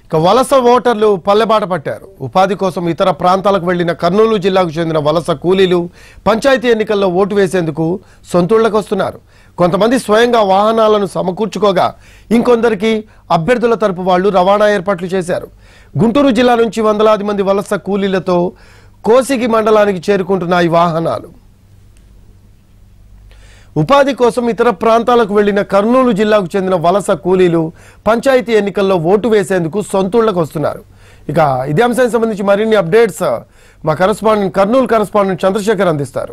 ఇక వలస ఓటర్లు పల్లెబాట పట్టారు ఉపాధి కోసం ఇతర ప్రాంతాలకు వెళ్లిన కర్నూలు జిల్లాకు చెందిన వలస కూలీలు పంచాయతీ ఎన్నికల్లో ఓటు వేసేందుకు సొంతూళ్లకు వస్తున్నారు కొంతమంది స్వయంగా వాహనాలను సమకూర్చుకోగా ఇంకొందరికి అభ్యర్థుల తరపు వాళ్లు రవాణా ఏర్పాట్లు చేశారు గుంటూరు జిల్లా నుంచి వందలాది మంది వలస కూలీలతో కోసిగి మండలానికి చేరుకుంటున్న ఈ వాహనాలు ఉపాధి కోసం ఇతర ప్రాంతాలకు వెళ్లిన కర్నూలు జిల్లాకు చెందిన వలస కూలీలు పంచాయతీ ఎన్నికల్లో ఓటు వేసేందుకు సొంతూళ్లకు వస్తున్నారు ఇక ఇదే అంశానికి సంబంధించి మరిన్ని అప్డేట్స్ మా కరస్పాండెంట్ కర్నూలు కరస్పాండెంట్ చంద్రశేఖర్ అందిస్తారు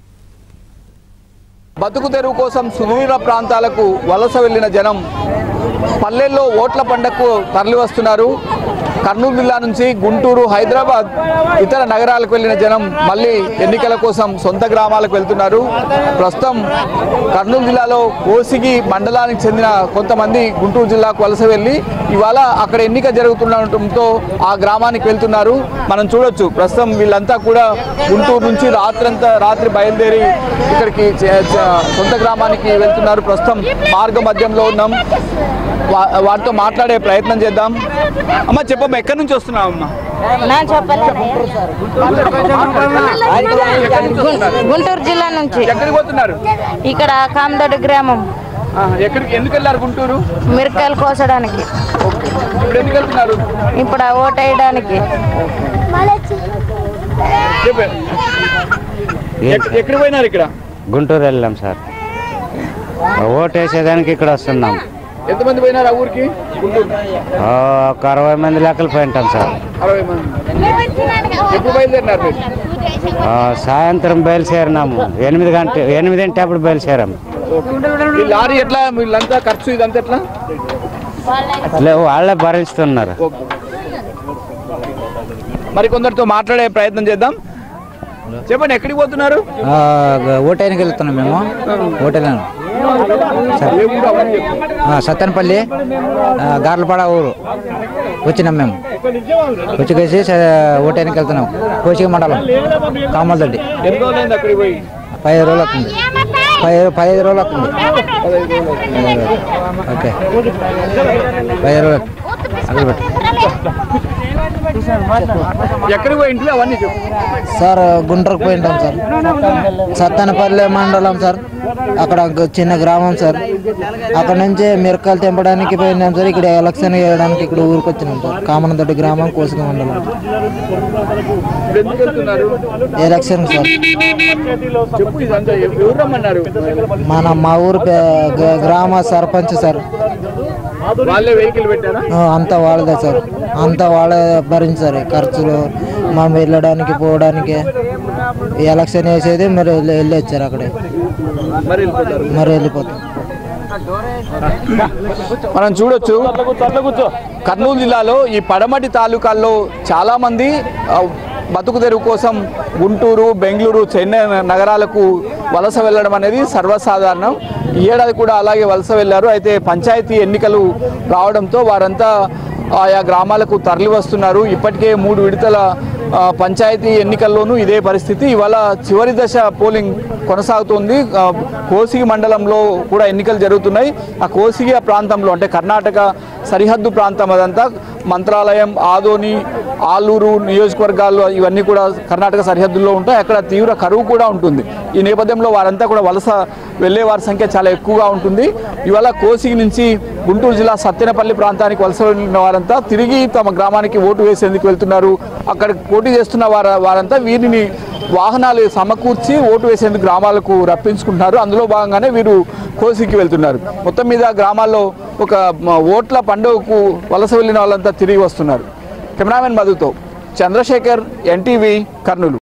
బతుకు తెరువు కోసం సుదూర ప్రాంతాలకు వలస వెళ్లిన జనం పల్లెల్లో ఓట్ల పండగకు తరలి వస్తున్నారు కర్నూలు జిల్లా నుంచి గుంటూరు హైదరాబాద్ ఇతర నగరాలకు వెళ్లిన జనం మళ్ళీ ఎన్నికల కోసం సొంత గ్రామాలకు వెళ్తున్నారు ప్రస్తుతం కర్నూలు జిల్లాలో కోసిగి మండలానికి చెందిన కొంతమంది గుంటూరు జిల్లాకు వలస వెళ్ళి ఇవాళ అక్కడ ఎన్నిక జరుగుతుండటంతో ఆ గ్రామానికి వెళ్తున్నారు మనం చూడొచ్చు ప్రస్తుతం వీళ్ళంతా కూడా గుంటూరు నుంచి రాత్రంతా రాత్రి బయలుదేరి ఇక్కడికి చే- చే- సొంత గ్రామానికి వెళ్తున్నారు ప్రస్తుతం మార్గ మధ్యంలో ఉన్నాం వా- వారితో మాట్లాడే ప్రయత్నం చేద్దాం అమ్మ చెప్పమ్మా ఎక్కడి నుంచి వస్తున్నావు అమ్మా నా చెప్పలేదు గుంటూరు జిల్లా నుంచి ఎక్కడికి పోతున్నారు ఇక్కడ కామదొడ్డి గ్రామం ఆ, ఎక్కడికి ఎందుకు వెళ్ళారు గుంటూరు మిరకాయలు కోసడానికి ఇప్పుడు ఎందుకు వెళ్తున్నారు ఇప్పుడు ఆ ఓటు వేయడానికి చెప్పు. ఎక్- ఎక్కడికి పోయినారు ఇక్కడ గుంటూరు వెళ్ళాం సార్ ఓటు వేసేదానికి ఇక్కడ వస్తున్నాం ఎంతమంది పోయినారు ఆ ఊరికి గుంటూరు ఆ, ఒక అరవై మంది లెక్కలు పోయింటాం సార్ అరవై మంది ఎప్పుడు బయలుదేరినారు మీరు ఆ, సాయంత్రం బయలుదేరినాము ఎనిమిది గంట ఎనిమిదింటి అప్పుడు బయలుదేరాము ఈ లారీ ఎట్లా వీళ్ళంతా ఖర్చు ఇదంతా ఎట్లా లేవు వాళ్ళే భరిస్తున్నారు ఓకే. మరి కొందరితో మాట్లాడే ప్రయత్నం చేద్దాం చెప్పండి ఎక్కడికి పోతున్నారు ఓటైనకి వెళ్తున్నాం మేము ఓటైనాను ఏ ఊరు అవన్నీ చెప్పు. సత్తెనపల్లి ఆ, గార్లపాడ ఊరు వచ్చినాం మేము వచ్చి ఓటైనకి వెళ్తున్నాం కోచిక మండలం కామలదొడ్డి ఎన్ని రోజులైంది అక్కడికి పోయి పదిహేను రోజులు అవుతుంది పదిహేను పదిహేను రోజులు అవుతుంది ఓకే పదిహేను రోజులు అక్కడ పెట్టు ఎక్కడికి పోయి ఇంట్లో అవన్నీ చెప్పు సార్ గుంటూరుకు పోయింటాం సార్ సత్తెనపల్లి మండలం సార్ అక్కడ ఒక చిన్న గ్రామం సార్ అక్కడ నుంచి మిరకాయలు తెంపడానికి పోయినాం సార్ ఇక్కడ ఎలక్షన్ వేయడానికి ఇక్కడ ఊరికి వచ్చినాం సార్ కామనదొడ్డి గ్రామం కోసిక మండలం ఇప్పుడు ఎందుకు వెళ్తున్నారు ఎలక్షన్ సార్ చెప్పు ఇదంతా ఎవరు రమ్మన్నారు మన మా ఊరు పే- గ- గ్రామ సర్పంచ్ సార్ వాళ్ళే వెహికల్ పెట్టారా ఆ, అంతా వాళ్ళదే సార్ అంతా వాళ్ళే భరించారు ఖర్చులు మనం వెళ్ళడానికి పోవడానికి ఈ ఎలక్షన్ వేసేది మరి వెళ్ళి వెళ్ళి వచ్చారు అక్కడే మరి వెళ్ళిపోతారు మరి వెళ్ళిపోతాం మనం చూడొచ్చు కర్నూలు జిల్లాలో ఈ పడమటి తాలూకాల్లో చాలా మంది ఆ, బతుకు తెరువు కోసం గుంటూరు బెంగళూరు చెన్నై నగరాలకు వలస వెళ్ళడం అనేది సర్వసాధారణం ఈ ఏడాది కూడా అలాగే వలస వెళ్ళారు అయితే పంచాయతీ ఎన్నికలు రావడంతో వారంతా ఆయా గ్రామాలకు తరలి వస్తున్నారు ఇప్పటికే మూడు విడతల ఆ, పంచాయతీ ఎన్నికల్లోనూ ఇదే పరిస్థితి ఇవాళ చివరి దశ పోలింగ్ కొనసాగుతోంది ఆ, కోసిగి మండలంలో కూడా ఎన్నికలు జరుగుతున్నాయి ఆ కోసిగి ప్రాంతంలో అంటే కర్ణాటక సరిహద్దు ప్రాంతం అదంతా మంత్రాలయం ఆదోని ఆలూరు నియోజకవర్గాలు ఇవన్నీ కూడా కర్ణాటక సరిహద్దుల్లో ఉంటాయి అక్కడ తీవ్ర కరువు కూడా ఉంటుంది ఈ నేపథ్యంలో వారంతా కూడా వలస వెళ్ళే వారి సంఖ్య చాలా ఎక్కువగా ఉంటుంది ఇవాళ కోసిగి నుంచి గుంటూరు జిల్లా సత్తెనపల్లి ప్రాంతానికి వలస వెళ్ళిన వారంతా తిరిగి తమ గ్రామానికి ఓటు వేసేందుకు వెళ్తున్నారు అక్కడ పోటీ చేస్తున్న వార వారంతా వీరిని వాహనాలు సమకూర్చి ఓటు వేసేందుకు గ్రామాలకు రప్పించుకుంటున్నారు అందులో భాగంగానే వీరు కోసికి వెళ్తున్నారు మొత్తం మీద గ్రామాల్లో ఒక మ, ఓట్ల పండుగకు వలస వెళ్ళిన వాళ్ళంతా తిరిగి వస్తున్నారు కెమెరామెన్ మధుతో చంద్రశేఖర్ ఎన్టీవీ కర్నూలు